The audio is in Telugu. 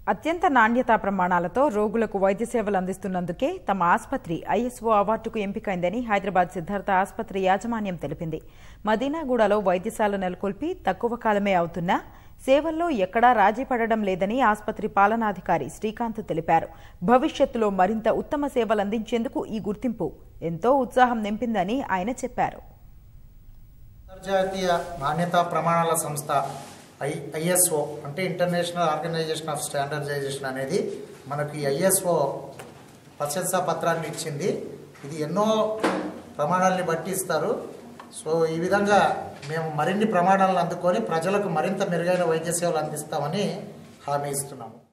అత్యంత నాణ్యతా ప్రమాణాలతో రోగులకు వైద్య సేవలు అందిస్తున్నందుకే తమ ఆసుపత్రి ఐఎస్ఓ అవార్డుకు ఎంపికైందని హైదరాబాద్ సిద్ధార్థ ఆసుపత్రి యాజమాన్యం తెలిపింది మదీనాగూడలో వైద్యశాల నెలకొల్పి తక్కువ కాలమే అవుతున్నా సేవల్లో ఎక్కడా రాజీ పడడం లేదని ఆసుపత్రి పాలనాధికారి శ్రీకాంత్ తెలిపారు భవిష్యత్తులో మరింత ఉత్తమ సేవలు అందించేందుకు ఈ గుర్తింపు ఎంతో ఉత్సాహం నింపిందని ఆయన చెప్పారు అంతర్జాతీయ నాణ్యతా ప్రమాణాల సంస్థ ఐ ఐఎస్ఓ అంటే ఇంటర్నేషనల్ ఆర్గనైజేషన్ ఆఫ్ స్టాండర్డైజేషన్ అనేది మనకి ఐఎస్ఓ ప్రశంసా పత్రాన్ని ఇచ్చింది ఇది ఎన్నో ప్రమాణాలని బట్టి ఇస్తారు సో ఈ విధంగా మేము మరిన్ని ప్రమాణాలను అందుకొని ప్రజలకు మరింత మెరుగైన వైద్య సేవలు అందిస్తామని హామీ ఇస్తున్నాము